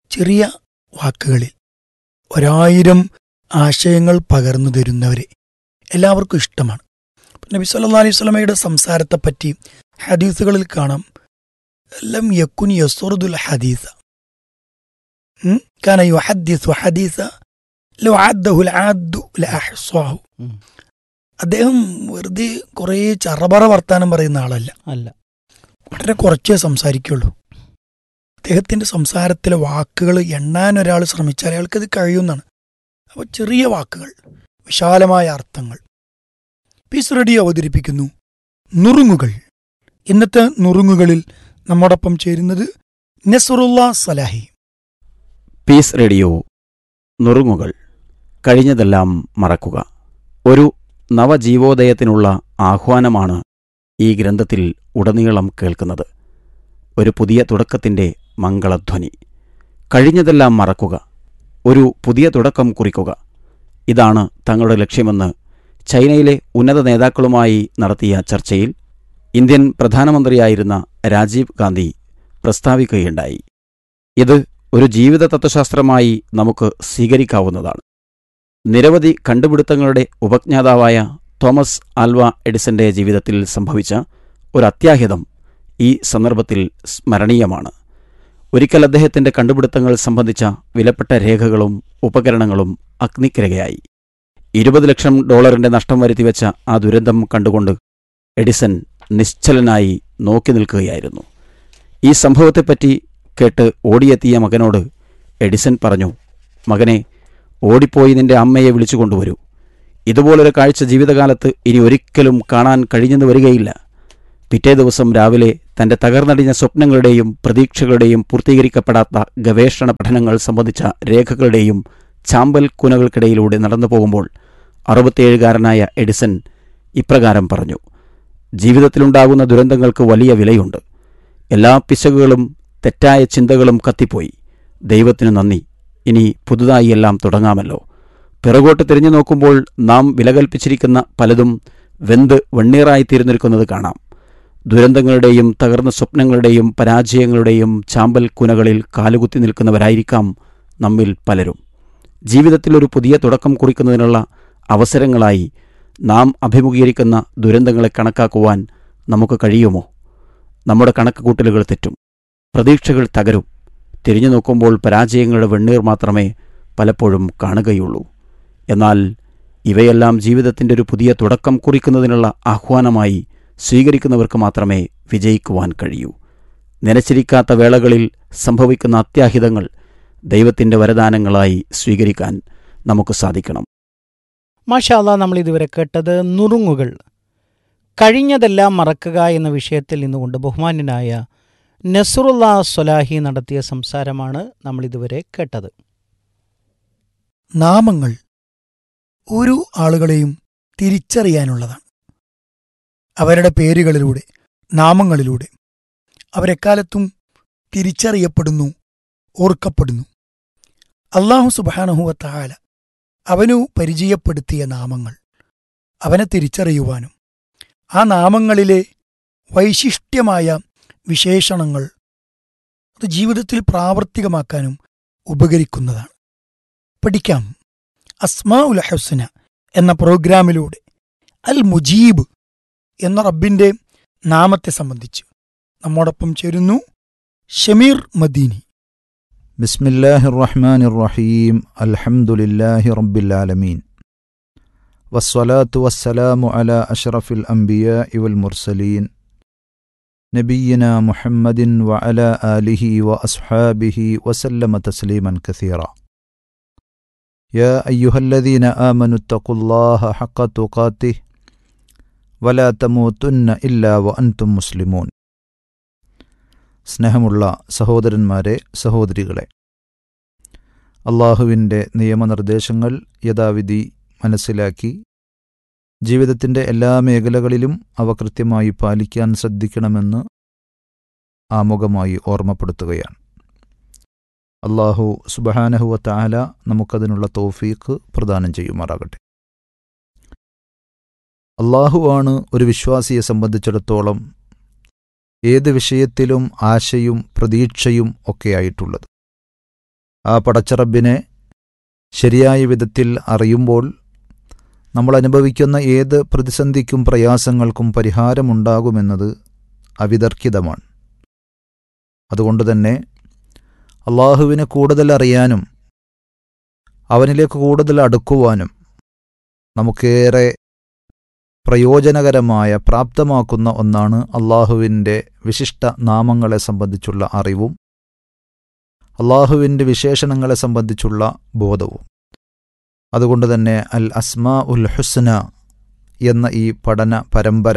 ചെറിയ വാക്കുകളിൽ ഒരായിരം ആശയങ്ങൾ പകർന്നു തരുന്നവരെ എല്ലാവർക്കും ഇഷ്ടമാണ് നബി സല്ലാ അലൈഹി സ്വലമയുടെ സംസാരത്തെപ്പറ്റി ഹദീസുകളിൽ കാണാം ലം യക്കുൻ യസുറുദുൽ ഹദീസ ഉം? കാന യുഹദ്ദിസു ഹദീസ ലോ അദ്ദഹുൽ ആദ്ദു ലഅഹ്സാഹു ഉം. അദ്ദേഹം വെറുതെ കുറേ ചറബറ വർത്താനം പറയുന്ന ആളല്ല അല്ല വളരെ കുറച്ചേ സംസാരിക്കുള്ളൂ അദ്ദേഹത്തിന്റെ സംസാരത്തിലെ വാക്കുകൾ എണ്ണാൻ ഒരാൾ ശ്രമിച്ചാൽ അയാൾക്കത് കഴിയുമെന്നാണ് അപ്പോൾ ചെറിയ വാക്കുകൾ വിശാലമായ അർത്ഥങ്ങൾ പീസ് റെഡി അവതരിപ്പിക്കുന്നു നുറുങ്ങുകൾ ഇന്നത്തെ നുറുങ്ങുകളിൽ നമ്മോടൊപ്പം ചേരുന്നത് നസറുല്ല സലാഹി പീസ് റേഡിയോ നുറുങ്ങുകൾ കഴിഞ്ഞതെല്ലാം മറക്കുക ഒരു നവജീവോദയത്തിനുള്ള ആഹ്വാനമാണ് ഈ ഗ്രന്ഥത്തിൽ ഉടനീളം കേൾക്കുന്നത് ഒരു പുതിയ തുടക്കത്തിൻ്റെ മംഗളധ്വനി കഴിഞ്ഞതെല്ലാം മറക്കുക ഒരു പുതിയ തുടക്കം കുറിക്കുക ഇതാണ് തങ്ങളുടെ ലക്ഷ്യമെന്ന് ചൈനയിലെ ഉന്നത നേതാക്കളുമായി നടത്തിയ ചർച്ചയിൽ ഇന്ത്യൻ പ്രധാനമന്ത്രിയായിരുന്ന രാജീവ് ഗാന്ധി പ്രസ്താവിക്കുകയുണ്ടായി ഇത് ഒരു ജീവിത തത്വശാസ്ത്രമായി നമുക്ക് സ്വീകരിക്കാവുന്നതാണ് നിരവധി കണ്ടുപിടുത്തങ്ങളുടെ ഉപജ്ഞാതാവായ തോമസ് ആൽവ എഡിസന്റെ ജീവിതത്തിൽ സംഭവിച്ച ഒരു അത്യാഹിതം ഈ സന്ദർഭത്തിൽ സ്മരണീയമാണ് ഒരിക്കൽ അദ്ദേഹത്തിന്റെ കണ്ടുപിടുത്തങ്ങൾ സംബന്ധിച്ച വിലപ്പെട്ട രേഖകളും ഉപകരണങ്ങളും അഗ്നിക്കിരകയായി ഇരുപത് ലക്ഷം ഡോളറിന്റെ നഷ്ടം വരുത്തിവെച്ച ആ ദുരന്തം കണ്ടുകൊണ്ട് എഡിസൺ നിശ്ചലനായി നോക്കി നിൽക്കുകയായിരുന്നു ഈ സംഭവത്തെപ്പറ്റി കേട്ട് ഓടിയെത്തിയ മകനോട് എഡിസൺ പറഞ്ഞു മകനെ ഓടിപ്പോയി നിന്റെ അമ്മയെ വിളിച്ചു കൊണ്ടുവരൂ ഇതുപോലൊരു കാഴ്ച ജീവിതകാലത്ത് ഇനി ഒരിക്കലും കാണാൻ കഴിഞ്ഞെന്ന് വരികയില്ല പിറ്റേ ദിവസം രാവിലെ തന്റെ തകർന്നടിഞ്ഞ സ്വപ്നങ്ങളുടെയും പ്രതീക്ഷകളുടെയും പൂർത്തീകരിക്കപ്പെടാത്ത ഗവേഷണ പഠനങ്ങൾ സംബന്ധിച്ച രേഖകളുടെയും ചാമ്പൽ കുനകൾക്കിടയിലൂടെ നടന്നു പോകുമ്പോൾ അറുപത്തിയേഴുകാരനായ എഡിസൺ ഇപ്രകാരം പറഞ്ഞു ജീവിതത്തിലുണ്ടാകുന്ന ദുരന്തങ്ങൾക്ക് വലിയ വിലയുണ്ട് എല്ലാ പിശകുകളും തെറ്റായ ചിന്തകളും കത്തിപ്പോയി ദൈവത്തിനു നന്ദി ഇനി പുതുതായി എല്ലാം തുടങ്ങാമല്ലോ പിറകോട്ട് തിരിഞ്ഞു നോക്കുമ്പോൾ നാം വിലകൽപ്പിച്ചിരിക്കുന്ന പലതും വെന്ത് വെണ്ണീറായി തീർന്നിരിക്കുന്നത് കാണാം ദുരന്തങ്ങളുടെയും തകർന്ന സ്വപ്നങ്ങളുടെയും പരാജയങ്ങളുടെയും ചാമ്പൽ കുനകളിൽ കാലുകുത്തി നിൽക്കുന്നവരായിരിക്കാം നമ്മിൽ പലരും ജീവിതത്തിൽ ഒരു പുതിയ തുടക്കം കുറിക്കുന്നതിനുള്ള അവസരങ്ങളായി നാം അഭിമുഖീകരിക്കുന്ന ദുരന്തങ്ങളെ കണക്കാക്കുവാൻ നമുക്ക് കഴിയുമോ നമ്മുടെ കണക്കുകൂട്ടലുകൾ തെറ്റും പ്രതീക്ഷകൾ തകരും തിരിഞ്ഞു നോക്കുമ്പോൾ പരാജയങ്ങളുടെ വെണ്ണീർ മാത്രമേ പലപ്പോഴും കാണുകയുള്ളൂ എന്നാൽ ഇവയെല്ലാം ജീവിതത്തിൻ്റെ ഒരു പുതിയ തുടക്കം കുറിക്കുന്നതിനുള്ള ആഹ്വാനമായി സ്വീകരിക്കുന്നവർക്ക് മാത്രമേ വിജയിക്കുവാൻ കഴിയൂ നനച്ചിരിക്കാത്ത വേളകളിൽ സംഭവിക്കുന്ന അത്യാഹിതങ്ങൾ ദൈവത്തിൻ്റെ വരദാനങ്ങളായി സ്വീകരിക്കാൻ നമുക്ക് സാധിക്കണം മാഷാല്ല നമ്മൾ ഇതുവരെ കേട്ടത് നുറുങ്ങുകൾ കഴിഞ്ഞതെല്ലാം മറക്കുക എന്ന വിഷയത്തിൽ നിന്നുകൊണ്ട് ബഹുമാന്യനായ നസറുല്ല സൊലാഹി നടത്തിയ സംസാരമാണ് നമ്മൾ ഇതുവരെ കേട്ടത് നാമങ്ങൾ ഒരു ആളുകളെയും തിരിച്ചറിയാനുള്ളതാണ് അവരുടെ പേരുകളിലൂടെ നാമങ്ങളിലൂടെ അവരെക്കാലത്തും തിരിച്ചറിയപ്പെടുന്നു ഓർക്കപ്പെടുന്നു അള്ളാഹു സുബാനഹുവത്തായാല അവനു പരിചയപ്പെടുത്തിയ നാമങ്ങൾ അവനെ തിരിച്ചറിയുവാനും ആ നാമങ്ങളിലെ വൈശിഷ്ട്യമായ വിശേഷണങ്ങൾ അത് ജീവിതത്തിൽ പ്രാവർത്തികമാക്കാനും ഉപകരിക്കുന്നതാണ് പഠിക്കാം അസ്മാ ഉൽ ഹുസ്ന എന്ന പ്രോഗ്രാമിലൂടെ അൽ മുജീബ് എന്ന റബ്ബിന്റെ നാമത്തെ സംബന്ധിച്ച് നമ്മോടൊപ്പം ചേരുന്നു ഷമീർ മദീനി بسم الله الرحمن الرحيم الحمد لله رب العالمين والصلاة والسلام على أشرف الأنبياء والمرسلين نبينا محمد وعلى آله وأصحابه وسلم تسليما كثيرا يا أيها الذين آمنوا اتقوا الله حق تقاته ولا تموتن إلا وأنتم مسلمون സ്നേഹമുള്ള സഹോദരന്മാരെ സഹോദരികളെ അള്ളാഹുവിൻ്റെ നിയമനിർദ്ദേശങ്ങൾ യഥാവിധി മനസ്സിലാക്കി ജീവിതത്തിൻ്റെ എല്ലാ മേഖലകളിലും അവ കൃത്യമായി പാലിക്കാൻ ശ്രദ്ധിക്കണമെന്ന് ആമുഖമായി ഓർമ്മപ്പെടുത്തുകയാണ് അള്ളാഹു സുബഹാനഹുവ താല നമുക്കതിനുള്ള തൗഫീഖ് പ്രദാനം ചെയ്യുമാറാകട്ടെ അള്ളാഹുവാണ് ഒരു വിശ്വാസിയെ സംബന്ധിച്ചിടത്തോളം ഏത് വിഷയത്തിലും ആശയും പ്രതീക്ഷയും ഒക്കെയായിട്ടുള്ളത് ആ പടച്ചറബിനെ ശരിയായ വിധത്തിൽ അറിയുമ്പോൾ നമ്മൾ അനുഭവിക്കുന്ന ഏത് പ്രതിസന്ധിക്കും പ്രയാസങ്ങൾക്കും പരിഹാരമുണ്ടാകുമെന്നത് അവിതർക്കിതമാണ് അതുകൊണ്ട് തന്നെ അള്ളാഹുവിനെ കൂടുതൽ അറിയാനും അവനിലേക്ക് കൂടുതൽ അടുക്കുവാനും നമുക്കേറെ പ്രയോജനകരമായ പ്രാപ്തമാക്കുന്ന ഒന്നാണ് അള്ളാഹുവിൻ്റെ വിശിഷ്ട നാമങ്ങളെ സംബന്ധിച്ചുള്ള അറിവും അള്ളാഹുവിൻ്റെ വിശേഷണങ്ങളെ സംബന്ധിച്ചുള്ള ബോധവും അതുകൊണ്ട് തന്നെ അൽ അസ്മാ ഉൽ ഹുസ്ന എന്ന ഈ പഠന പരമ്പര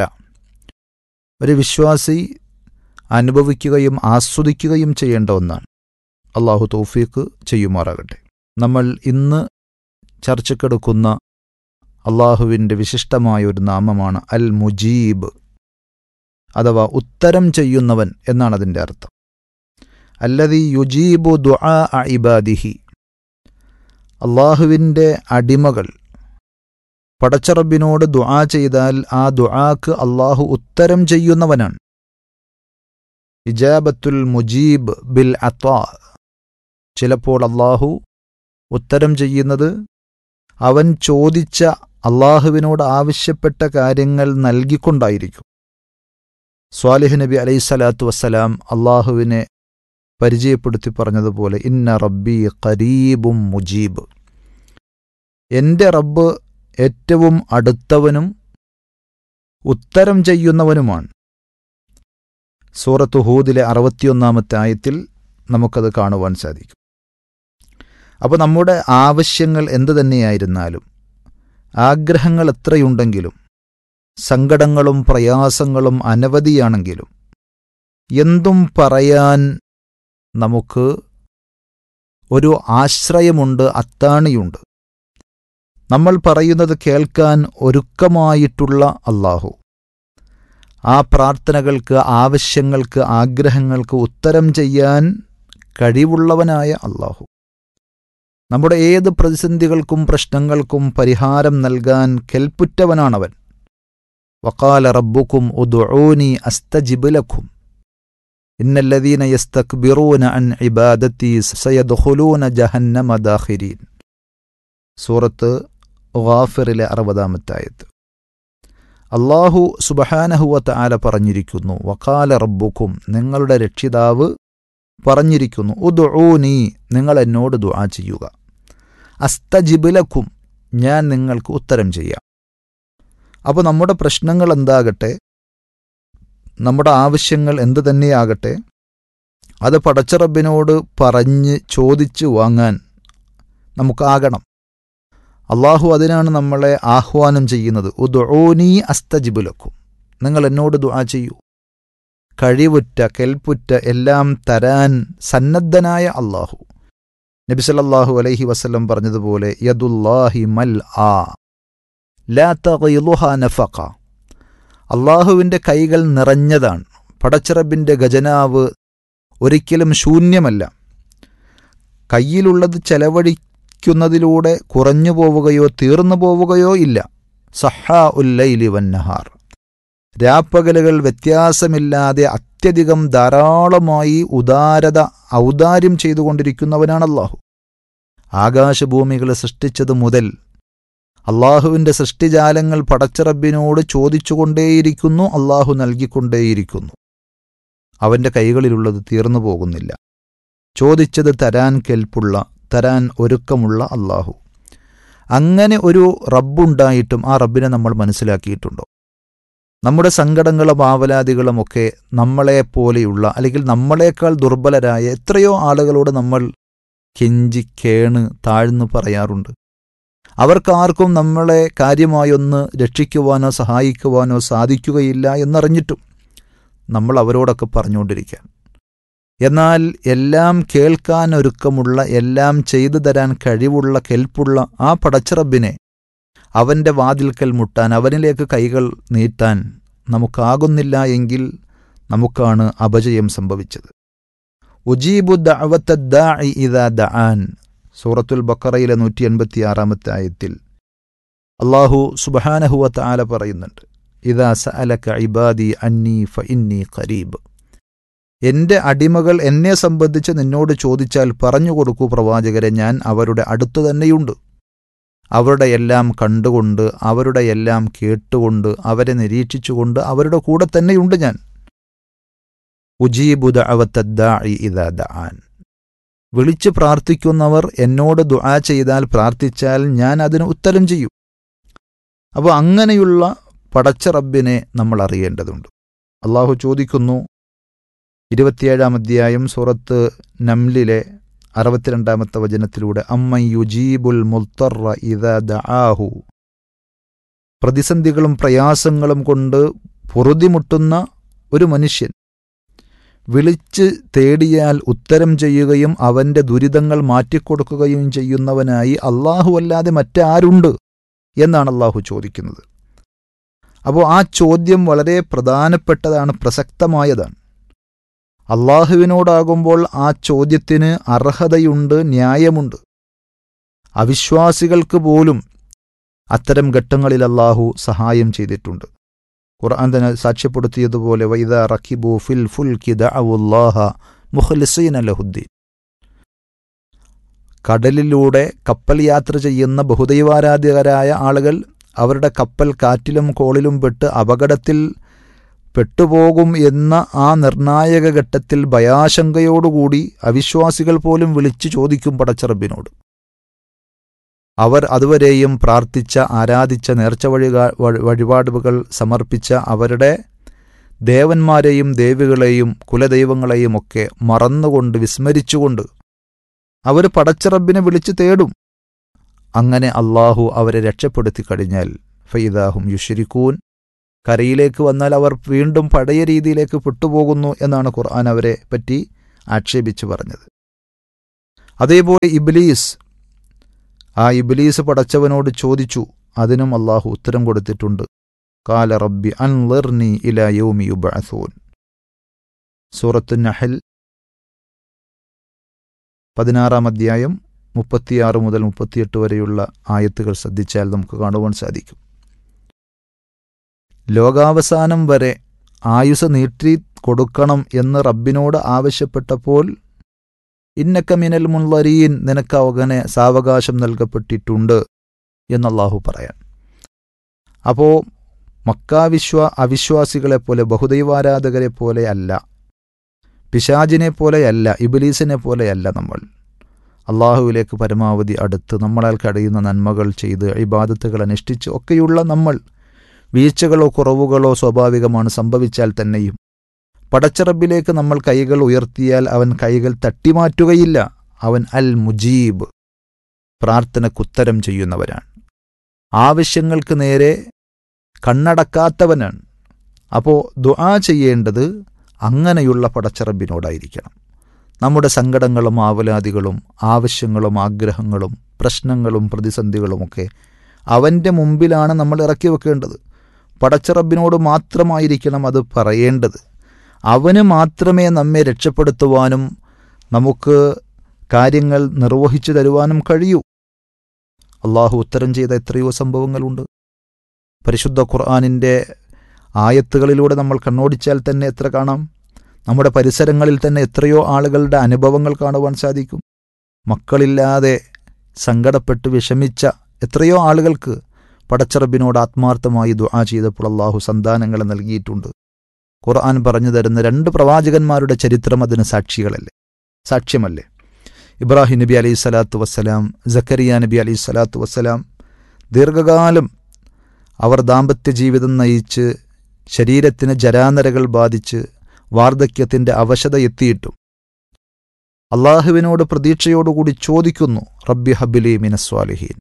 ഒരു വിശ്വാസി അനുഭവിക്കുകയും ആസ്വദിക്കുകയും ചെയ്യേണ്ട ഒന്നാണ് അള്ളാഹു തൗഫീഖ് ചെയ്യുമാറാകട്ടെ നമ്മൾ ഇന്ന് ചർച്ചക്കെടുക്കുന്ന അള്ളാഹുവിൻ്റെ വിശിഷ്ടമായ ഒരു നാമമാണ് അൽ മുജീബ് അഥവാ ഉത്തരം ചെയ്യുന്നവൻ എന്നാണ് അതിൻ്റെ അർത്ഥം അല്ലതി യുജീബു ദുആ ഇബാദിഹി അള്ളാഹുവിൻ്റെ അടിമകൾ പടച്ചറബിനോട് ദുആ ചെയ്താൽ ആ ദുആക്ക് അള്ളാഹു ഉത്തരം ചെയ്യുന്നവനാണ് ഇജാബത്തുൽ മുജീബ് ബിൽ അത്വാ ചിലപ്പോൾ അള്ളാഹു ഉത്തരം ചെയ്യുന്നത് അവൻ ചോദിച്ച അള്ളാഹുവിനോട് ആവശ്യപ്പെട്ട കാര്യങ്ങൾ നൽകിക്കൊണ്ടായിരിക്കും സ്വാലിഹ് നബി അലൈഹിസ്സലാത്തു വസ്സലാം അള്ളാഹുവിനെ പരിചയപ്പെടുത്തി പറഞ്ഞതുപോലെ ഇന്ന റബ്ബി ഖരീബും മുജീബ് എൻ്റെ റബ്ബ് ഏറ്റവും അടുത്തവനും ഉത്തരം ചെയ്യുന്നവനുമാണ് സൂറത്ത് ഹൂദിലെ അറുപത്തിയൊന്നാമത്തെ ആയത്തിൽ നമുക്കത് കാണുവാൻ സാധിക്കും അപ്പോൾ നമ്മുടെ ആവശ്യങ്ങൾ എന്തു തന്നെയായിരുന്നാലും ആഗ്രഹങ്ങൾ എത്രയുണ്ടെങ്കിലും സങ്കടങ്ങളും പ്രയാസങ്ങളും അനവധിയാണെങ്കിലും എന്തും പറയാൻ നമുക്ക് ഒരു ആശ്രയമുണ്ട് അത്താണിയുണ്ട് നമ്മൾ പറയുന്നത് കേൾക്കാൻ ഒരുക്കമായിട്ടുള്ള അള്ളാഹു ആ പ്രാർത്ഥനകൾക്ക് ആവശ്യങ്ങൾക്ക് ആഗ്രഹങ്ങൾക്ക് ഉത്തരം ചെയ്യാൻ കഴിവുള്ളവനായ അള്ളാഹു നമ്മുടെ ഏത് പ്രതിസന്ധികൾക്കും പ്രശ്നങ്ങൾക്കും പരിഹാരം നൽകാൻ കെൽപ്പുറ്റവനാണവൻ വക്കാല റബ്ബുക്കും ഉദ്ഊനി അസ്തജിബുലക്കും ഇന്നല്ലദീന യസ്തക്ബിറൂന അൻ ഇബാദത്തി സയദ്ഖുലൂന ജഹന്നമ ദാഖിരീൻ സൂറത്ത് ഗാഫിറിലെ അറുപതാമത്തായത് അള്ളാഹു സുബഹാനഹുവത്ത് ആല പറഞ്ഞിരിക്കുന്നു വക്കാല റബ്ബുക്കും നിങ്ങളുടെ രക്ഷിതാവ് പറഞ്ഞിരിക്കുന്നു ഉദ്ഊനി നിങ്ങൾ എന്നോട് ദുആ ചെയ്യുക അസ്തജിബിലക്കും ഞാൻ നിങ്ങൾക്ക് ഉത്തരം ചെയ്യാം അപ്പോൾ നമ്മുടെ പ്രശ്നങ്ങൾ എന്താകട്ടെ നമ്മുടെ ആവശ്യങ്ങൾ എന്തു തന്നെയാകട്ടെ അത് പടച്ചറബിനോട് പറഞ്ഞ് ചോദിച്ചു വാങ്ങാൻ നമുക്കാകണം അള്ളാഹു അതിനാണ് നമ്മളെ ആഹ്വാനം ചെയ്യുന്നത് ഉദ്ഊനി അസ്തജിബുലക്കും നിങ്ങൾ എന്നോട് ദുആ ചെയ്യൂ കഴിവുറ്റ കെൽപ്പുറ്റ എല്ലാം തരാൻ സന്നദ്ധനായ അള്ളാഹു നബിസലല്ലാഹു അലൈഹി വസല്ലം പറഞ്ഞതുപോലെ യദുല്ലാഹി മൽ ആ ലാ തഗയിലുഹ നഫഖ അള്ളാഹുവിൻ്റെ കൈകൾ നിറഞ്ഞതാണ് പടച്ചിറബിൻ്റെ ഖജനാവ് ഒരിക്കലും ശൂന്യമല്ല കയ്യിലുള്ളത് ചെലവഴിക്കുന്നതിലൂടെ കുറഞ്ഞു പോവുകയോ തീർന്നു പോവുകയോ ഇല്ല സഹാ ഉല്ലൈലി വന്നഹാർ രാപ്പകലുകൾ വ്യത്യാസമില്ലാതെ അത്യധികം ധാരാളമായി ഉദാരത ഔദാര്യം ചെയ്തുകൊണ്ടിരിക്കുന്നവനാണ് അള്ളാഹു ആകാശഭൂമികളെ സൃഷ്ടിച്ചത് മുതൽ അള്ളാഹുവിൻ്റെ സൃഷ്ടിജാലങ്ങൾ പടച്ചിറബിനോട് ചോദിച്ചുകൊണ്ടേയിരിക്കുന്നു അള്ളാഹു നൽകിക്കൊണ്ടേയിരിക്കുന്നു അവൻ്റെ കൈകളിലുള്ളത് തീർന്നു പോകുന്നില്ല ചോദിച്ചത് തരാൻ കെൽപ്പുള്ള തരാൻ ഒരുക്കമുള്ള അള്ളാഹു അങ്ങനെ ഒരു റബ്ബുണ്ടായിട്ടും ആ റബ്ബിനെ നമ്മൾ മനസ്സിലാക്കിയിട്ടുണ്ടോ നമ്മുടെ സങ്കടങ്ങളും ആവലാദികളുമൊക്കെ നമ്മളെപ്പോലെയുള്ള അല്ലെങ്കിൽ നമ്മളെക്കാൾ ദുർബലരായ എത്രയോ ആളുകളോട് നമ്മൾ കെഞ്ചി കേണ് താഴ്ന്നു പറയാറുണ്ട് അവർക്കാർക്കും നമ്മളെ കാര്യമായൊന്ന് രക്ഷിക്കുവാനോ സഹായിക്കുവാനോ സാധിക്കുകയില്ല എന്നറിഞ്ഞിട്ടും നമ്മൾ അവരോടൊക്കെ പറഞ്ഞുകൊണ്ടിരിക്കാൻ എന്നാൽ എല്ലാം കേൾക്കാൻ ഒരുക്കമുള്ള എല്ലാം ചെയ്തു തരാൻ കഴിവുള്ള കെൽപ്പുള്ള ആ പടച്ചിറബിനെ അവൻ്റെ വാതിൽക്കൽ മുട്ടാൻ അവനിലേക്ക് കൈകൾ നീട്ടാൻ നമുക്കാകുന്നില്ല എങ്കിൽ നമുക്കാണ് അപജയം സംഭവിച്ചത് ഉജീബു ദഅവത്തദ്ദാഇ ഇദാ ദആൻ സൂറത്തുൽ ബക്കറയിലെ നൂറ്റി എൺപത്തി ആറാമത്തെ ആയത്തിൽ അള്ളാഹു സുബഹാനഹുവത്ത് ആല പറയുന്നുണ്ട് ഇദാ സഅലക ഇബാദി അന്നി ഫ ഇന്നി ഖരീബ് എൻ്റെ അടിമകൾ എന്നെ സംബന്ധിച്ച് നിന്നോട് ചോദിച്ചാൽ പറഞ്ഞു കൊടുക്കൂ പ്രവാചകരെ ഞാൻ അവരുടെ അടുത്തു തന്നെയുണ്ട് അവരുടെ എല്ലാം കണ്ടുകൊണ്ട് അവരുടെ എല്ലാം കേട്ടുകൊണ്ട് അവരെ നിരീക്ഷിച്ചുകൊണ്ട് അവരുടെ കൂടെ തന്നെയുണ്ട് ഞാൻ ഉജീബുദ അവത്തദ്ദാഇ ഇദാ ദആൻ വിളിച്ചു പ്രാർത്ഥിക്കുന്നവർ എന്നോട് ദുആ ചെയ്താൽ പ്രാർത്ഥിച്ചാൽ ഞാൻ അതിന് ഉത്തരം ചെയ്യും അപ്പോൾ അങ്ങനെയുള്ള പടച്ച റബ്ബിനെ നമ്മൾ അറിയേണ്ടതുണ്ട് അള്ളാഹു ചോദിക്കുന്നു ഇരുപത്തിയേഴാം അധ്യായം സൂറത്ത് നംലിലെ അറുപത്തിരണ്ടാമത്തെ വചനത്തിലൂടെ അമ്മ യുജീബുൽ മുൽത്തറ ഇദ ദആഹു പ്രതിസന്ധികളും പ്രയാസങ്ങളും കൊണ്ട് പൊറുതിമുട്ടുന്ന ഒരു മനുഷ്യൻ വിളിച്ച് തേടിയാൽ ഉത്തരം ചെയ്യുകയും അവന്റെ ദുരിതങ്ങൾ മാറ്റിക്കൊടുക്കുകയും ചെയ്യുന്നവനായി അള്ളാഹു അല്ലാതെ മറ്റാരുണ്ട് എന്നാണ് അള്ളാഹു ചോദിക്കുന്നത് അപ്പോൾ ആ ചോദ്യം വളരെ പ്രധാനപ്പെട്ടതാണ് പ്രസക്തമായതാണ് അള്ളാഹുവിനോടാകുമ്പോൾ ആ ചോദ്യത്തിന് അർഹതയുണ്ട് ന്യായമുണ്ട് അവിശ്വാസികൾക്ക് പോലും അത്തരം ഘട്ടങ്ങളിൽ അള്ളാഹു സഹായം ചെയ്തിട്ടുണ്ട് ഖുർആൻ തന്നെ സാക്ഷ്യപ്പെടുത്തിയതുപോലെ വൈദ റഖിബു ഫിൽ ഫുൽ കിദഅവുല്ലാഹ മുഖ്ലിസീന ലഹുദ്ദീൻ കടലിലൂടെ കപ്പൽ യാത്ര ചെയ്യുന്ന ബഹുദൈവാരാധ്യകരായ ആളുകൾ അവരുടെ കപ്പൽ കാറ്റിലും കോളിലും പെട്ട് അപകടത്തിൽ പെട്ടുപോകും എന്ന ആ നിർണായക ഘട്ടത്തിൽ ഭയാശങ്കയോടുകൂടി അവിശ്വാസികൾ പോലും വിളിച്ചു ചോദിക്കും പടച്ചറബിനോട് അവർ അതുവരെയും പ്രാർത്ഥിച്ച ആരാധിച്ച നേർച്ച വഴികാ വഴിപാടുകൾ സമർപ്പിച്ച അവരുടെ ദേവന്മാരെയും ദേവികളെയും കുലദൈവങ്ങളെയും ഒക്കെ മറന്നുകൊണ്ട് വിസ്മരിച്ചുകൊണ്ട് അവർ പടച്ചറബിനെ വിളിച്ചു തേടും അങ്ങനെ അള്ളാഹു അവരെ രക്ഷപ്പെടുത്തി കഴിഞ്ഞാൽ ഫൈദാഹും യുഷരിക്കൂൻ കരയിലേക്ക് വന്നാൽ അവർ വീണ്ടും പഴയ രീതിയിലേക്ക് പെട്ടുപോകുന്നു എന്നാണ് ഖുർആൻ അവരെ പറ്റി ആക്ഷേപിച്ചു പറഞ്ഞത് അതേപോലെ ഇബ്ലീസ് ആ ഇബ്ലീസ് പടച്ചവനോട് ചോദിച്ചു അതിനും അള്ളാഹു ഉത്തരം കൊടുത്തിട്ടുണ്ട് കാല റബ്ബി അൻലിർനി ഇല യൗമി യുബഅസൂൻ സൂറത്തു നഹൽ പതിനാറാം അധ്യായം മുപ്പത്തിയാറ് മുതൽ മുപ്പത്തിയെട്ട് വരെയുള്ള ആയത്തുകൾ ശ്രദ്ധിച്ചാൽ നമുക്ക് കാണുവാൻ സാധിക്കും ലോകാവസാനം വരെ ആയുസ് നീട്ടി കൊടുക്കണം എന്ന് റബ്ബിനോട് ആവശ്യപ്പെട്ടപ്പോൾ ഇന്നക്ക മിനൽ മുൻലരീൻ നിനക്ക് അവഗനെ സാവകാശം നൽകപ്പെട്ടിട്ടുണ്ട് എന്നല്ലാഹു പറയാൻ അപ്പോൾ മക്കാവിശ്വ അവിശ്വാസികളെ പോലെ ബഹുദൈവാരാധകരെ പോലെ അല്ല പിശാജിനെ പോലെയല്ല ഇബിലീസിനെ പോലെയല്ല നമ്മൾ അള്ളാഹുവിലേക്ക് പരമാവധി അടുത്ത് നമ്മളാൽ കഴിയുന്ന നന്മകൾ ചെയ്ത് ഇബാദത്തുകൾ അനുഷ്ഠിച്ച് ഒക്കെയുള്ള നമ്മൾ വീഴ്ചകളോ കുറവുകളോ സ്വാഭാവികമാണ് സംഭവിച്ചാൽ തന്നെയും പടച്ചറബിലേക്ക് നമ്മൾ കൈകൾ ഉയർത്തിയാൽ അവൻ കൈകൾ തട്ടിമാറ്റുകയില്ല അവൻ അൽ മുജീബ് പ്രാർത്ഥനക്കുത്തരം ചെയ്യുന്നവനാണ് ആവശ്യങ്ങൾക്ക് നേരെ കണ്ണടക്കാത്തവനാണ് അപ്പോൾ ദുആ ചെയ്യേണ്ടത് അങ്ങനെയുള്ള പടച്ചറബിനോടായിരിക്കണം നമ്മുടെ സങ്കടങ്ങളും ആവലാദികളും ആവശ്യങ്ങളും ആഗ്രഹങ്ങളും പ്രശ്നങ്ങളും പ്രതിസന്ധികളുമൊക്കെ അവൻ്റെ മുമ്പിലാണ് നമ്മൾ ഇറക്കി വെക്കേണ്ടത് പടച്ചറബിനോട് മാത്രമായിരിക്കണം അത് പറയേണ്ടത് അവന് മാത്രമേ നമ്മെ രക്ഷപ്പെടുത്തുവാനും നമുക്ക് കാര്യങ്ങൾ നിർവഹിച്ചു തരുവാനും കഴിയൂ അള്ളാഹു ഉത്തരം ചെയ്ത എത്രയോ സംഭവങ്ങളുണ്ട് പരിശുദ്ധ ഖുർആാനിൻ്റെ ആയത്തുകളിലൂടെ നമ്മൾ കണ്ണോടിച്ചാൽ തന്നെ എത്ര കാണാം നമ്മുടെ പരിസരങ്ങളിൽ തന്നെ എത്രയോ ആളുകളുടെ അനുഭവങ്ങൾ കാണുവാൻ സാധിക്കും മക്കളില്ലാതെ സങ്കടപ്പെട്ട് വിഷമിച്ച എത്രയോ ആളുകൾക്ക് പടച്ചറബിനോട് ആത്മാർത്ഥമായി ദുആ ചെയ്തപ്പോൾ അള്ളാഹു സന്താനങ്ങളെ നൽകിയിട്ടുണ്ട് ഖുർആൻ പറഞ്ഞു തരുന്ന രണ്ട് പ്രവാചകന്മാരുടെ ചരിത്രം അതിന് സാക്ഷികളല്ലേ സാക്ഷ്യമല്ലേ ഇബ്രാഹിം നബി അലൈഹി സ്വലാത്തു വസ്സലാം ജക്കരിയ നബി അലൈഹി സ്വലാത്തു വസ്സലാം ദീർഘകാലം അവർ ദാമ്പത്യ ജീവിതം നയിച്ച് ശരീരത്തിന് ജരാനരകൾ ബാധിച്ച് വാർദ്ധക്യത്തിന്റെ അവശത എത്തിയിട്ടും അള്ളാഹുവിനോട് പ്രതീക്ഷയോടുകൂടി ചോദിക്കുന്നു റബ്ബി ഹബിലി മിനസ്വാലിഹീൻ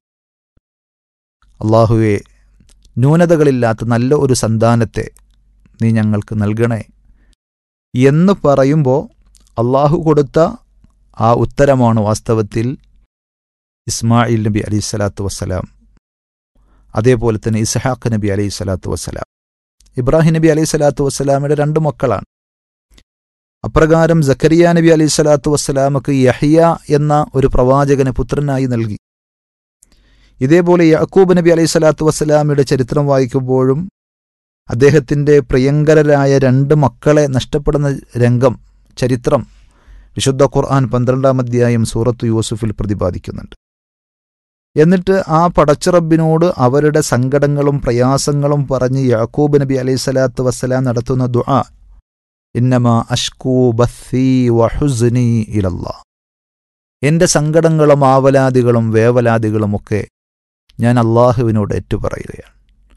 അള്ളാഹുവെ ന്യൂനതകളില്ലാത്ത നല്ല ഒരു സന്താനത്തെ നീ ഞങ്ങൾക്ക് നൽകണേ എന്ന് പറയുമ്പോൾ അള്ളാഹു കൊടുത്ത ആ ഉത്തരമാണ് വാസ്തവത്തിൽ ഇസ്മായിൽ നബി അലൈഹി സ്വലാത്തു വസ്സലാം അതേപോലെ തന്നെ ഇസ്ഹാഖ് നബി അലൈഹി സ്വലാത്തു വസ്സലാം ഇബ്രാഹിം നബി അലൈഹി സ്വലാത്തു വസ്സലാമിയുടെ രണ്ട് മക്കളാണ് അപ്രകാരം ജക്കരിയ നബി അലൈഹി സ്വലാത്തു വസ്സലാമക്ക് യഹിയ എന്ന ഒരു പ്രവാചകനെ പുത്രനായി നൽകി ഇതേപോലെ യാക്കൂബ് നബി അലൈഹി സ്വലാത്തു വസ്സലാമിയുടെ ചരിത്രം വായിക്കുമ്പോഴും അദ്ദേഹത്തിന്റെ പ്രിയങ്കരരായ രണ്ട് മക്കളെ നഷ്ടപ്പെടുന്ന രംഗം ചരിത്രം വിശുദ്ധ ഖുർആൻ പന്ത്രണ്ടാം അധ്യായം സൂറത്ത് യൂസുഫിൽ പ്രതിപാദിക്കുന്നുണ്ട് എന്നിട്ട് ആ പടച്ചിറബിനോട് അവരുടെ സങ്കടങ്ങളും പ്രയാസങ്ങളും പറഞ്ഞ് യാക്കൂബ് നബി അലൈഹി സ്വലാത്തു വസ്സലാം നടത്തുന്ന ദുആ ഇന്നമാ അഷ്കൂ ബസ്സി വഹുസ്നി ഇലല്ലാ എൻ്റെ സങ്കടങ്ങളും ആവലാദികളും വേവലാദികളുമൊക്കെ ഞാൻ അള്ളാഹുവിനോട് ഏറ്റുപറയുകയാണ്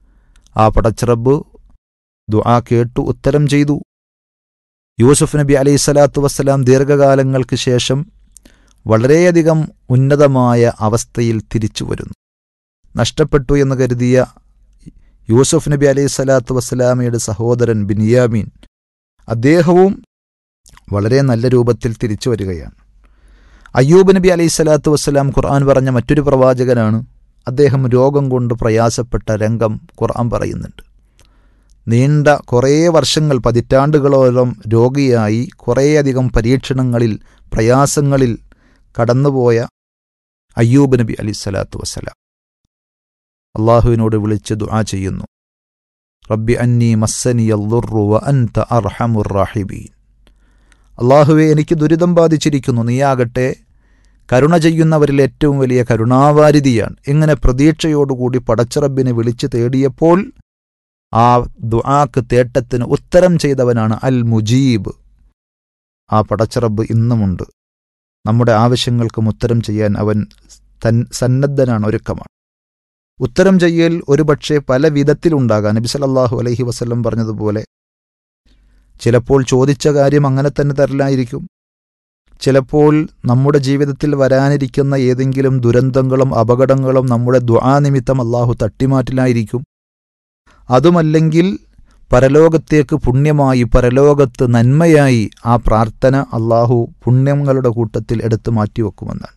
ആ പടച്ചിറബ് ദുആ കേട്ടു ഉത്തരം ചെയ്തു യൂസുഫ് നബി അലൈഹി സ്വലാത്തു വസ്സലാം ദീർഘകാലങ്ങൾക്ക് ശേഷം വളരെയധികം ഉന്നതമായ അവസ്ഥയിൽ തിരിച്ചു വരുന്നു നഷ്ടപ്പെട്ടു എന്ന് കരുതിയ യൂസുഫ് നബി അലൈഹി സ്വലാത്തു വസ്സലാമയുടെ സഹോദരൻ ബിനിയാമീൻ അദ്ദേഹവും വളരെ നല്ല രൂപത്തിൽ തിരിച്ചു വരികയാണ് അയ്യൂബ് നബി അലൈഹി സ്വലാത്തു വസ്സലാം ഖുർആൻ പറഞ്ഞ മറ്റൊരു പ്രവാചകനാണ് അദ്ദേഹം രോഗം കൊണ്ട് പ്രയാസപ്പെട്ട രംഗം ഖുർആൻ പറയുന്നുണ്ട് നീണ്ട കുറേ വർഷങ്ങൾ പതിറ്റാണ്ടുകളോളം രോഗിയായി കുറേയധികം പരീക്ഷണങ്ങളിൽ പ്രയാസങ്ങളിൽ കടന്നുപോയ അയ്യൂബ് നബി അലി സ്വലാത്തു വസ്സലാം അള്ളാഹുവിനോട് വിളിച്ച് ദുആ ചെയ്യുന്നു റബ്ബി അന്നി മസ്സനി വ അൻത അർഹമുർ റാഹിബീൻ അള്ളാഹുവെ എനിക്ക് ദുരിതം ബാധിച്ചിരിക്കുന്നു നീയാകട്ടെ കരുണ ചെയ്യുന്നവരിൽ ഏറ്റവും വലിയ കരുണാവാരിധിയാണ് ഇങ്ങനെ പ്രതീക്ഷയോടുകൂടി പടച്ചറബിനെ വിളിച്ചു തേടിയപ്പോൾ ആ ദുആക്ക് തേട്ടത്തിന് ഉത്തരം ചെയ്തവനാണ് അൽ മുജീബ് ആ പടച്ചറബ് ഇന്നുമുണ്ട് നമ്മുടെ ആവശ്യങ്ങൾക്കും ഉത്തരം ചെയ്യാൻ അവൻ തൻ സന്നദ്ധനാണ് ഒരുക്കമാണ് ഉത്തരം ചെയ്യൽ ഒരുപക്ഷെ പല വിധത്തിലുണ്ടാകാം നബി സല്ലല്ലാഹു അലൈഹി വസല്ലം പറഞ്ഞതുപോലെ ചിലപ്പോൾ ചോദിച്ച കാര്യം അങ്ങനെ തന്നെ തരലായിരിക്കും ചിലപ്പോൾ നമ്മുടെ ജീവിതത്തിൽ വരാനിരിക്കുന്ന ഏതെങ്കിലും ദുരന്തങ്ങളും അപകടങ്ങളും നമ്മുടെ ദ്വാ നിമിത്തം അള്ളാഹു തട്ടിമാറ്റിലായിരിക്കും അതുമല്ലെങ്കിൽ പരലോകത്തേക്ക് പുണ്യമായി പരലോകത്ത് നന്മയായി ആ പ്രാർത്ഥന അള്ളാഹു പുണ്യങ്ങളുടെ കൂട്ടത്തിൽ എടുത്തു മാറ്റിവെക്കുമെന്നാണ്